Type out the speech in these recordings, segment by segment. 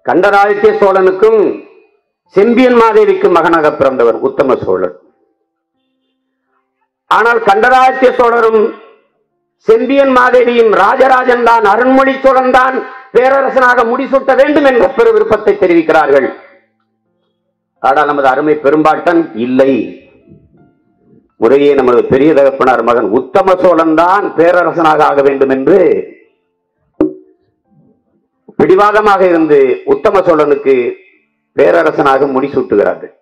கண்டராதித்ய சோழனுக்கும் செம்பியன் மாதேவிக்கும் மகனாக பிறந்தவர் உத்தம சோழன் ஆனால் கண்டராதித்ய சோழரும் செம்பியன் மாதேவியும் ராஜராஜன் தான் அருண்மொழி சோழன் தான் பேரரசனாக முடிசூட்ட வேண்டும் என்ற பெரு விருப்பத்தை தெரிவிக்கிறார்கள் ஆனால் நமது அருமை பெரும்பாட்டன் இல்லை முறையே நமது பெரிய தகப்பனார் மகன் உத்தம சோழன் தான் பேரரசனாக ஆக வேண்டும் என்று பிடிவாதமாக இருந்து உத்தம சோழனுக்கு பேரரசனாக முடிசூட்டுகிறார்கள்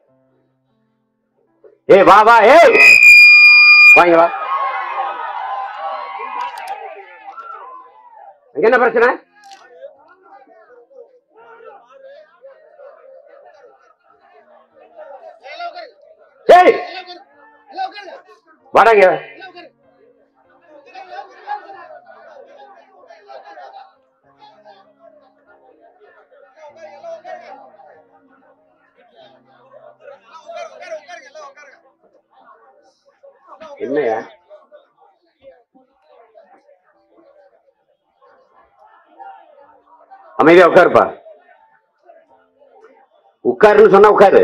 ஏ வா வா ஏய் வாங்க வா அங்க என்ன பிரச்சனை ஏய் வாடங்க என்னையா அமைதியா உட்காருப்பா உட்காருன்னு சொன்னா உட்காரு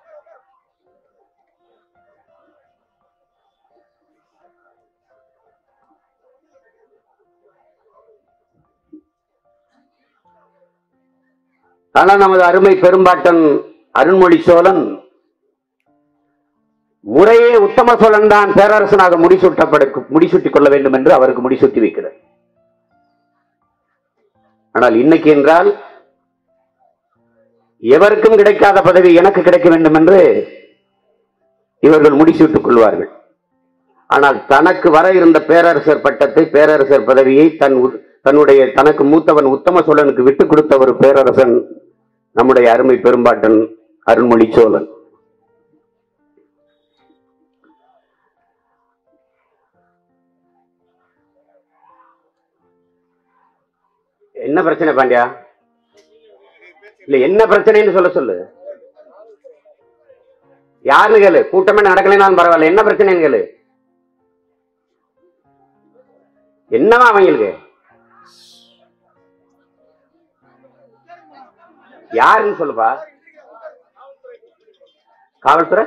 ஆனா நமது அருமை பெரும்பாட்டன் அருண்மொழி சோழன் முறையே உத்தம சோழன் தான் பேரரசனாக முடிசூட்டப்பட முடிசூட்டிக் கொள்ள வேண்டும் என்று அவருக்கு முடிசூட்டி வைக்கிறார் ஆனால் இன்னைக்கு என்றால் எவருக்கும் கிடைக்காத பதவி எனக்கு கிடைக்க வேண்டும் என்று இவர்கள் முடிசூட்டிக் கொள்வார்கள் ஆனால் தனக்கு வர இருந்த பேரரசர் பட்டத்தை பேரரசர் பதவியை தன் உ- தன்னுடைய தனக்கு மூத்தவன் உத்தம சோழனுக்கு விட்டுக் கொடுத்த ஒரு பேரரசன் நம்முடைய அருமை பெரும்பாட்டன் அருண்மொழி சோழன் என்ன பிரச்சனை பாண்டியா இல்ல என்ன பிரச்சனைன்னு சொல்ல சொல்லு யாருன்னு கேளு கூட்டமே நடக்கலைனாலும் பரவாயில்ல என்ன பிரச்சனைன்னு கேளு என்னவா அவங்களுக்கு யாருன்னு சொல்லுப்பா காவல்துறை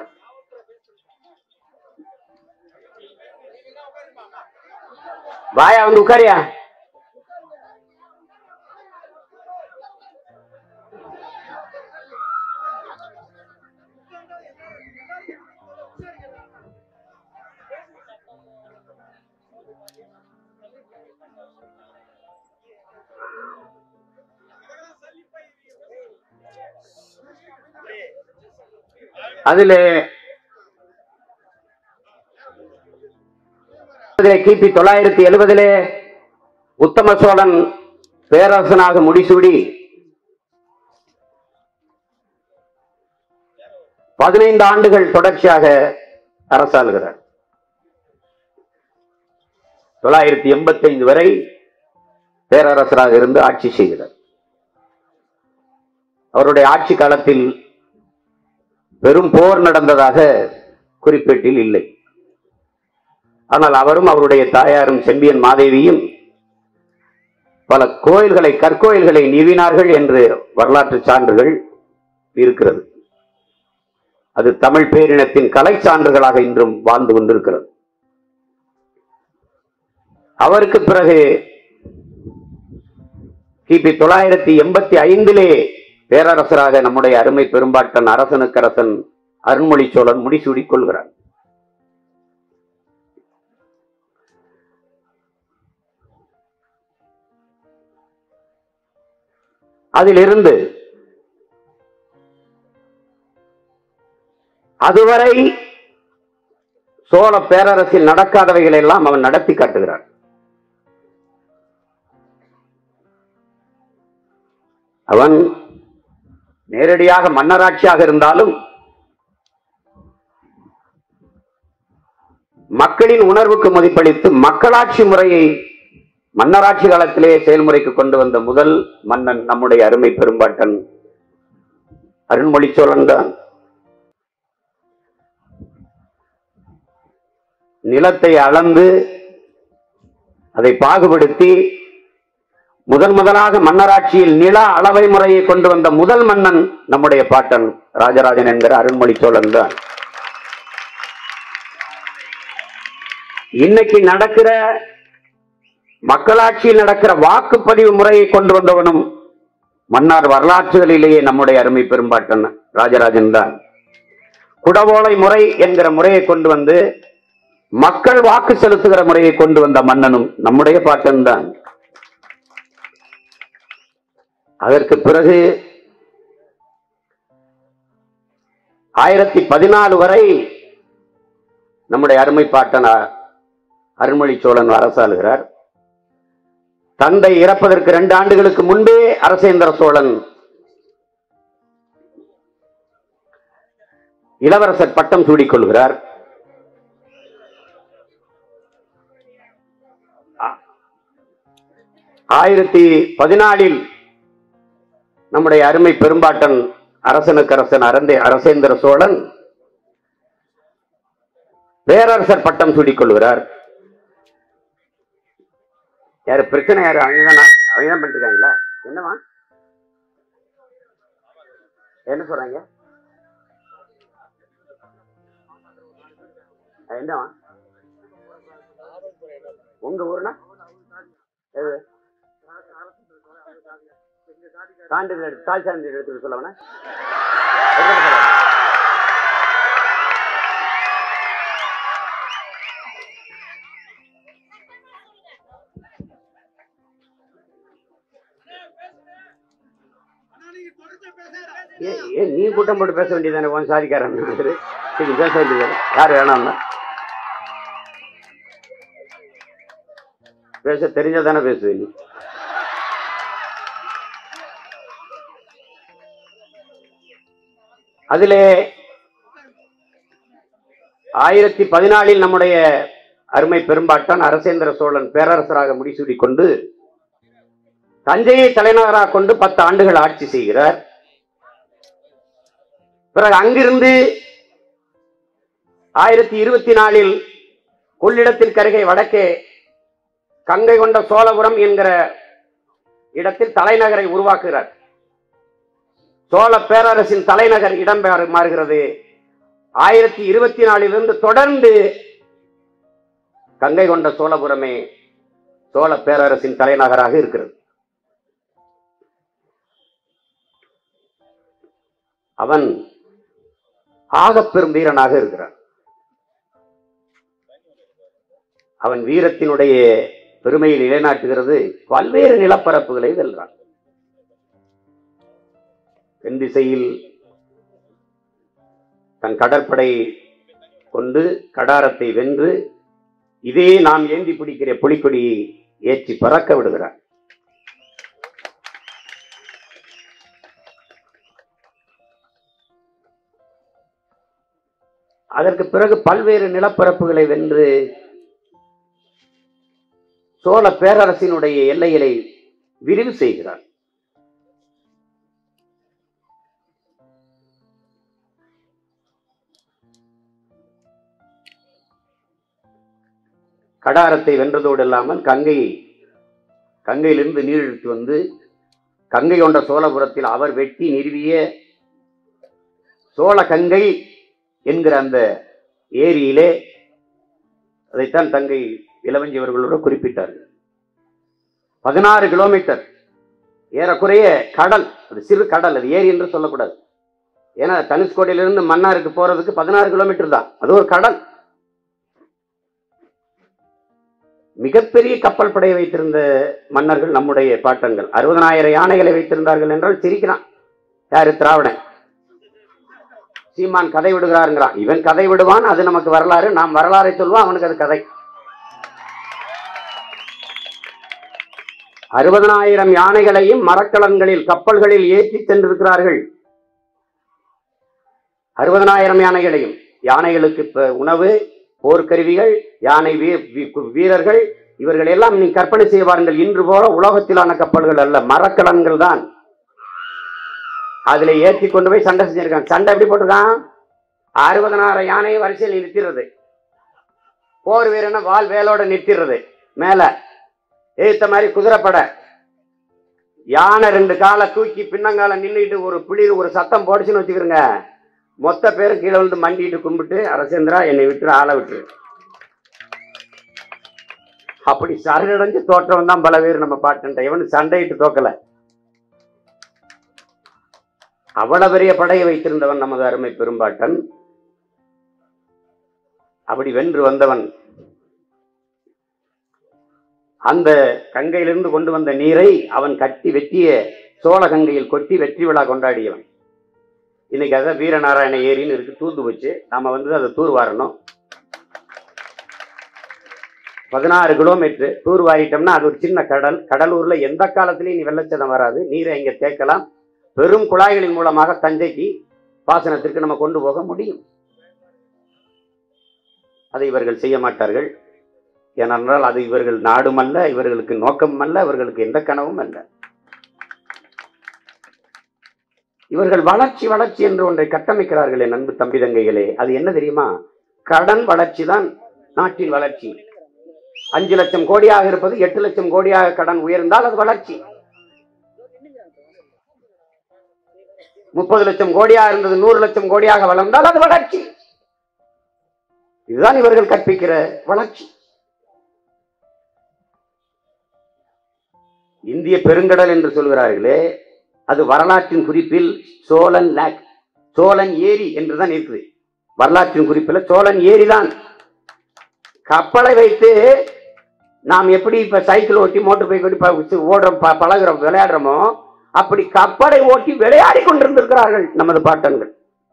வாயா வந்து உட்காரியா அதுல அதிலே கிபி தொள்ளாயிரத்தி எழுபதிலே உத்தம சோழன் பேரரசனாக முடிசூடி பதினைந்து ஆண்டுகள் தொடர்ச்சியாக அரசாளுகிறார் தொள்ளாயிரத்தி எண்பத்தி ஐந்து வரை பேரரசராக இருந்து ஆட்சி செய்கிறார் அவருடைய ஆட்சி காலத்தில் பெரும் போர் நடந்ததாக குறிப்பேட்டில் இல்லை ஆனால் அவரும் அவருடைய தாயாரும் செம்பியன் மாதேவியும் பல கோயில்களை கற்கோயில்களை நிறுவினார்கள் என்று வரலாற்று சான்றுகள் இருக்கிறது அது தமிழ் பேரினத்தின் கலை சான்றுகளாக இன்றும் வாழ்ந்து கொண்டிருக்கிறது அவருக்கு பிறகு கிபி தொள்ளாயிரத்தி எண்பத்தி ஐந்திலே பேரரசராக நம்முடைய அருமை பெரும்பாட்டன் அரசனுக்கரசன் அருண்மொழி சோழன் முடிசூடிக் கொள்கிறார் அதிலிருந்து அதுவரை சோழ பேரரசில் நடக்காதவைகளை எல்லாம் அவன் நடத்தி காட்டுகிறான் அவன் நேரடியாக மன்னராட்சியாக இருந்தாலும் மக்களின் உணர்வுக்கு மதிப்பளித்து மக்களாட்சி முறையை மன்னராட்சி காலத்திலே செயல்முறைக்கு கொண்டு வந்த முதல் மன்னன் நம்முடைய அருமை பெரும்பாட்டன் அருண்மொழி சோழன் தான் நிலத்தை அளந்து அதை பாகுபடுத்தி முதன் முதலாக மன்னராட்சியில் நில அளவை முறையை கொண்டு வந்த முதல் மன்னன் நம்முடைய பாட்டன் ராஜராஜன் என்கிற அருண்மொழி சோழன் தான் இன்னைக்கு நடக்கிற மக்களாட்சியில் நடக்கிற வாக்குப்பதிவு முறையை கொண்டு வந்தவனும் மன்னார் வரலாற்றுகளிலேயே நம்முடைய அருமை பெரும்பாட்டன் ராஜராஜன் தான் குடவோலை முறை என்கிற முறையை கொண்டு வந்து மக்கள் வாக்கு செலுத்துகிற முறையை கொண்டு வந்த மன்னனும் நம்முடைய பாட்டன் தான் அதற்கு பிறகு ஆயிரத்தி பதினாலு வரை நம்முடைய அருமை பாட்டன் அ- அருண்மொழி சோழன் அரசாளுகிறார் தந்தை இறப்பதற்கு இரண்டு ஆண்டுகளுக்கு முன்பே அரசேந்திர சோழன் இளவரசர் பட்டம் சூடிக் கொள்கிறார் ஆ- ஆயிரத்தி பதினாலில் நம்முடைய அருமை பெரும்பாட்டன் அரசனுக்கரசன் அரந்தே அரசேந்திர சோழன் பேரரசர் பட்டம் சூடிக் கொள்கிறார் யாரு பிரச்சனை யாரு அவங்கதானா அவங்க தான் பண்ணிட்டு இருக்காங்களா என்னவா என்ன சொல்றாங்க அஹ் என்னவா உங்க ஊர்னா எது சான்றிதழ் எடுத்து தாய் சான்றிதழ் எடுத்துட்டு சொல்லவனா ஏ- ஏன் நீ கூட்டம் போட்டு பேச வேண்டியதானே உன் சாதிக்காரன் சரி சரி, பேச வேண்டியது யார் வேணாம்னா பேச தெரிஞ்சதானே பேசுவே நீ அதிலே ஆயிரத்தி பதினாலில் நம்முடைய அருமை பெரும்பாட்டன் அரசேந்திர சோழன் பேரரசராக முடிசூடிக் கொண்டு தஞ்சையை தலைநகராக கொண்டு பத்து ஆண்டுகள் ஆட்சி செய்கிறார் பிறகு அங்கிருந்து ஆயிரத்தி இருபத்தி நாலில் கொள்ளிடத்திற்கு அருகே வடக்கே கங்கை கொண்ட சோழபுரம் என்கிற இடத்தில் தலைநகரை உருவாக்குகிறார் சோழ பேரரசின் தலைநகர் இடம் பெற- மாறுகிறது ஆயிரத்தி இருபத்தி நாலிலிருந்து தொடர்ந்து கங்கை கொண்ட சோழபுரமே சோழ பேரரசின் தலைநகராக இருக்கிறது அவன் ஆகப்பெரும் வீரனாக இருக்கிறான் அவன் வீரத்தினுடைய பெருமையை நிலைநாட்டுகிறது பல்வேறு நிலப்பரப்புகளை வெல்றான் தென் திசையில் தன் கடற்படை கொண்டு கடாரத்தை வென்று இதே நாம் ஏந்தி பிடிக்கிற புலிக்கொடியை ஏற்றி பறக்க விடுகிறான் அதற்கு பிறகு பல்வேறு நிலப்பரப்புகளை வென்று சோழ பேரரசினுடைய எல்லைகளை விரிவு செய்கிறார் கடாரத்தை வென்றதோடு இல்லாமல் கங்கையை கங்கையிலிருந்து நீர் இழுத்து வந்து கங்கை கொண்ட சோழபுரத்தில் அவர் வெட்டி நிறுவிய சோழ கங்கை என்கிற அந்த ஏரியிலே அதைத்தான் தங்கை இளவஞ்சி அவர்களோட குறிப்பிட்டார்கள் பதினாறு கிலோமீட்டர் ஏறக்குறைய கடல் அது சிறு கடல் அது ஏரி என்று சொல்லக்கூடாது ஏன்னா தனுஷ்கோடியிலிருந்து மன்னாருக்கு போறதுக்கு பதினாறு கிலோமீட்டர் தான் அது ஒரு கடல் மிகப்பெரிய கப்பல் படையை வைத்திருந்த மன்னர்கள் நம்முடைய பாட்டங்கள் அறுபதனாயிரம் யானைகளை வைத்திருந்தார்கள் என்றால் சிரிக்கிறான் யாரு திராவிடன் சீமான் கதை விடுகிறாருங்கிறான் இவன் கதை விடுவான் அது நமக்கு வரலாறு நாம் வரலாறை சொல்லுவோம் அவனுக்கு அது கதை அறுபதனாயிரம் யானைகளையும் மரக்கலன்களில் கப்பல்களில் ஏற்றி சென்றிருக்கிறார்கள் அறுபதனாயிரம் யானைகளையும் யானைகளுக்கு இப்ப உணவு போர்க்கருவிகள் யானை வீ- வீ- வீரர்கள் இவர்கள் எல்லாம் நீ கற்பனை செய்ய பாருங்கள் இன்று போல உலோகத்திலான கப்பல்கள் அல்ல மரக்கலன்கள் தான் அதுல ஏற்றி கொண்டு போய் சண்டை செஞ்சிருக்கான் சண்டை எப்படி போட்டிருக்கான் அறுபதனாயிரம் யானையை வரிசையில் நிறுத்திடுறது போர் வீரனை வால் வேலோட நிறுத்திடுறது மேல ஏத்த மாதிரி குதிரைப்படை யானை ரெண்டு காலை தூக்கி பின்னங்கால நின்றுட்டு ஒரு பிளிர் ஒரு சத்தம் போடுச்சுன்னு வச்சுக்கிறோங்க மொத்த பேரும் கீழே வந்து மண்டிட்டு கும்பிட்டு அரசேந்திரா என்னை விட்டுரு ஆளை விட்டுரு அப்படி சரணடைஞ்சு தோற்றவன் தான் பல பேர் நம்ம பாட்டுன்ற இவன் சண்டையிட்டு தோக்கல அவ்வளவு பெரிய படையை வைத்திருந்தவன் நமது அருமை பெரும்பாட்டன் அப்படி வென்று வந்தவன் அந்த கங்கையிலிருந்து கொண்டு வந்த நீரை அவன் கட்டி வெட்டிய சோழ கங்கையில் கொட்டி வெற்றி விழா கொண்டாடியவன் இன்னைக்கு அதான் வீரநாராயண ஏரின்னு இருக்கு தூந்து வச்சு நாம வந்து அதை தூர் வாரணும் பதினாறு கிலோமீட்டர் தூர் வாரிட்டோம்னா அது ஒரு சின்ன கடல் கடலூர்ல எந்த காலத்திலையும் நீ வெள்ளச்சதம் வராது நீரை இங்க தேக்கலாம் பெரும் குழாய்களின் மூலமாக தஞ்சைக்கு பாசனத்திற்கு நம்ம கொண்டு போக முடியும் அதை இவர்கள் செய்ய மாட்டார்கள் ஏனென்றால் அது இவர்கள் நாடும் அல்ல இவர்களுக்கு நோக்கம் அல்ல இவர்களுக்கு எந்த கனவும் அல்ல இவர்கள் வளர்ச்சி வளர்ச்சி என்று ஒன்றை கட்டமைக்கிறார்கள் என் அன்பு தம்பி தங்கைகளே அது என்ன தெரியுமா கடன் வளர்ச்சி தான் நாட்டின் வளர்ச்சி அஞ்சு லட்சம் கோடியாக இருப்பது எட்டு லட்சம் கோடியாக கடன் உயர்ந்தால் அது வளர்ச்சி முப்பது லட்சம் கோடியாக இருந்தது நூறு லட்சம் கோடியாக வளர்ந்தால் அது வளர்ச்சி இதுதான் இவர்கள் கற்பிக்கிற வளர்ச்சி இந்திய பெருங்கடல் என்று சொல்கிறார்களே அது வரலாற்றின் குறிப்பில் சோழன் லேக் சோழன் ஏரி என்றுதான் இருக்குது வரலாற்றின் குறிப்பில் சோழன் ஏரி தான் கப்பலை வைத்து நாம் எப்படி இப்ப சைக்கிள் ஓட்டி மோட்டர் பைக் ஓட்டி ப- ஓடுறோம் ப- பழகுறோம் விளையாடுறோமோ அப்படி கப்பலை ஓட்டி விளையாடி கொண்டிருந்திருக்கிறார்கள் நமது பாட்டன்கள்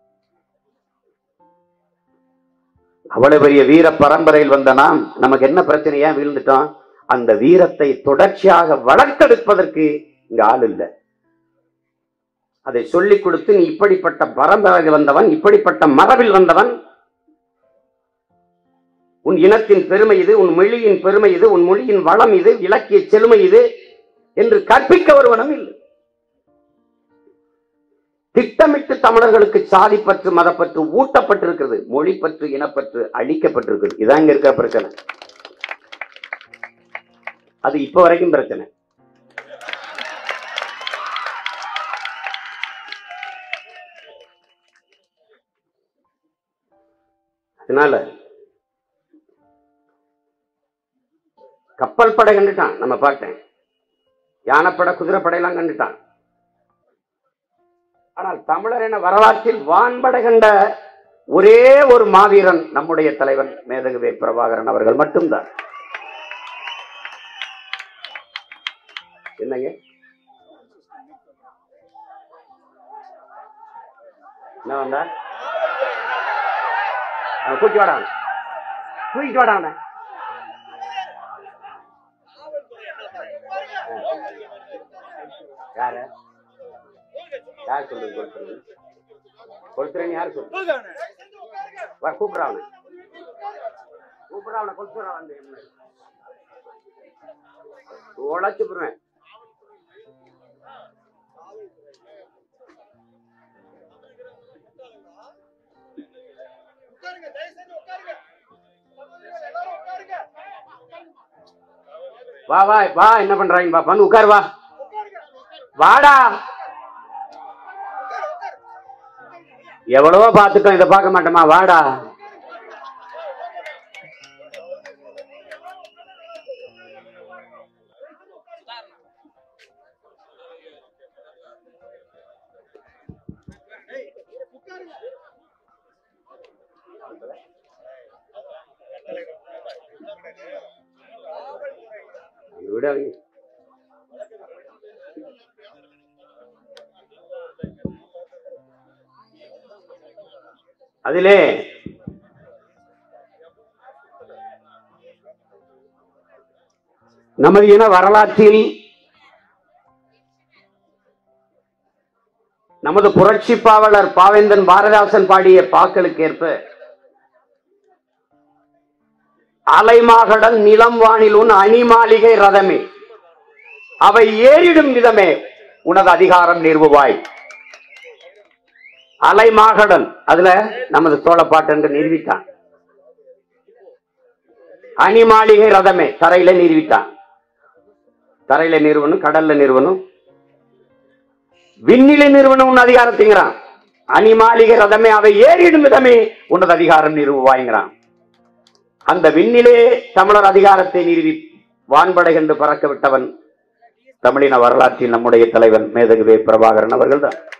அவ்வளவு பெரிய வீர பரம்பரையில் வந்த நாம் நமக்கு என்ன பிரச்சனையா வீழ்ந்துட்டோம் அந்த வீரத்தை தொடர்ச்சியாக வளர்த்தெடுப்பதற்கு இங்க ஆள் இல்லை அதை சொல்லிக் கொடுத்து நீ இப்படிப்பட்ட பரம்பரையில் வந்தவன் இப்படிப்பட்ட மரபில் வந்தவன் உன் இனத்தின் பெருமை இது உன் மொழியின் பெருமை இது உன் மொழியின் வளம் இது இலக்கிய செழுமை இது என்று கற்பிக்க ஒருவனும் இல்லை திட்டமிட்டு தமிழர்களுக்கு சாதிப்பற்று மதப்பற்று ஊட்டப்பட்டிருக்கிறது மொழிப்பற்று இனப்பற்று அழிக்கப்பட்டிருக்கிறது இதான் இங்க இருக்கிற பிரச்சனை அது இப்ப வரைக்கும் பிரச்சனை அதனால கப்பல் படை கண்டுட்டான் நம்ம பாட்டேன் யானைப்படை குதிரைப்படையெல்லாம் கண்டுட்டான் ஆனால் தமிழர் என வரலாற்றில் வான்படை கண்ட ஒரே ஒரு மாவீரன் நம்முடைய தலைவன் மேதகுவே பிரபாகரன் அவர்கள் மட்டும்தான் என்னங்க என்ன வந்தா அவனை கூட்டி வாடா அவனை. தூக்கிட்டு வாடா அவனை. யாரு யார் சொல்லுங்க கொளுத்துறது கொளுத்துறேன்னு யார் சொல்லு வா கூப்பிடுறா அவனை கூப்பிடுறா அவனை கொளுத்துறா வந்து உழைச்சு போடுவேன் உட்காருங்க தயவு செஞ்சு உட்காருங்க சகோதரிகள் எல்லாரும் உட்காருங்க வா வா வா என்ன பண்றாங்க வா வந்து உட்காரு வா உட்காருங்க வாடா உட்காரு உட்காரு எவ்வளவோ பார்த்துட்டோம் இதை பார்க்க மாட்டோமா வாடா உட்காருங்க விட வை. அதிலே நமது இன வரலாற்றில் நமது புரட்சி பாவலர் பாவேந்தன் பாரதாசன் பாடிய பாக்களுக்கு ஏற்ப அலைமாகடல் நிலம் வானில் உன் அணி மாளிகை ரதமே அவை ஏறிடும் விதமே உனது அதிகாரம் நிறுவுவாய் அலைமாகடல் அதுல நமது சோழப்பாட்டு என்று நிறுவிட்டான் அணி மாளிகை ரதமே தரையில நிறுவிட்டான் தரையில நிறுவனம் கடல்ல நிறுவனம் விண்ணிலை நிறுவனம் உன் அதிகாரத்தைங்கிறான் அணிமாளிகை ரதமே அவை ஏறிடும் விதமே உன்னது அதிகாரம் நிறுவுவாய்ங்கிறான் அந்த விண்ணிலே தமிழர் அதிகாரத்தை நிறுவி வான்படை கண்டு பறக்க விட்டவன் தமிழின வரலாற்றில் நம்முடைய தலைவன் மேதகுவே பிரபாகரன் அவர்கள்தான்